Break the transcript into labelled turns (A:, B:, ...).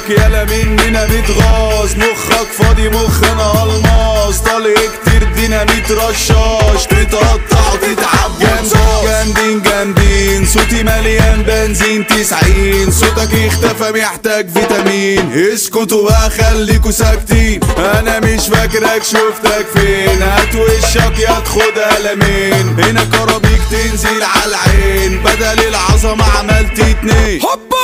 A: مخك يالا مننا متغاظ مخك فاضي مخنا الماس طالع كتير ديناميت رشاش تتقطع وتتعب جامدين جامدين صوتي مليان بنزين تسعين صوتك اختفى محتاج فيتامين اسكتوا بقى خليكوا ساكتين انا مش فاكرك شفتك فين هات وشك يا تاخد قلمين هنا كرابيك تنزل على العين بدل العظمة عملت اتنين
B: هوبا